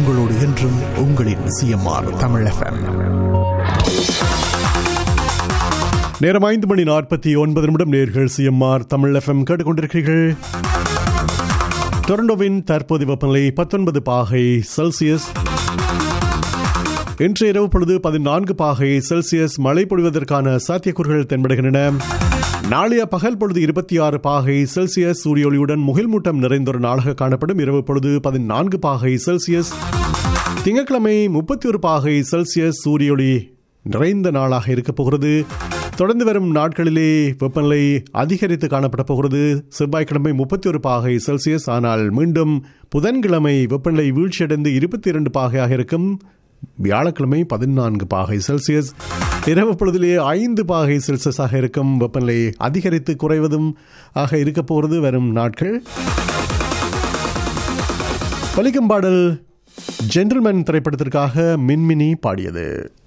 உங்களோடு என்றும் உங்களின் சிஎம்ஆர் தமிழ் எஃப்எம் நேரம் ஐந்து மணி நாற்பத்தி ஒன்பது நிமிடம் நேர்கள் சிஎம்ஆர் தமிழ் எஃப்எம் கேட்டுக்கொண்டிருக்கிறீர்கள் டொரண்டோவின் தற்போதைய வெப்பநிலை பத்தொன்பது பாகை செல்சியஸ் இன்று இரவு பொழுது பதினான்கு பாகை செல்சியஸ் மழை பொழிவதற்கான சாத்தியக்கூறுகள் தென்படுகின்றன நாளைய பகல் பொழுது இருபத்தி ஆறு பாகை செல்சியஸ் சூரிய ஒளியுடன் முகில்மூட்டம் நிறைந்த ஒரு நாளாக காணப்படும் இரவு பொழுது பதினான்கு பாகை செல்சியஸ் திங்கட்கிழமை முப்பத்தி ஒரு பாகை செல்சியஸ் சூரிய ஒளி நிறைந்த நாளாக இருக்கப் போகிறது தொடர்ந்து வரும் நாட்களிலே வெப்பநிலை அதிகரித்து காணப்பட போகிறது செவ்வாய்க்கிழமை முப்பத்தி ஒரு பாகை செல்சியஸ் ஆனால் மீண்டும் புதன்கிழமை வெப்பநிலை வீழ்ச்சியடைந்து இருபத்தி இரண்டு பாகையாக இருக்கும் வியாழக்கிழமை பதினான்கு பாகை செல்சியஸ் இரவு பொழுதிலே ஐந்து பாகை செல்சியஸாக இருக்கும் வெப்பநிலை அதிகரித்து குறைவதும் ஆக இருக்க போகிறது வரும் நாட்கள் பலிக்கும் பாடல் ஜென்டில்மேன் திரைப்படத்திற்காக மின்மினி பாடியது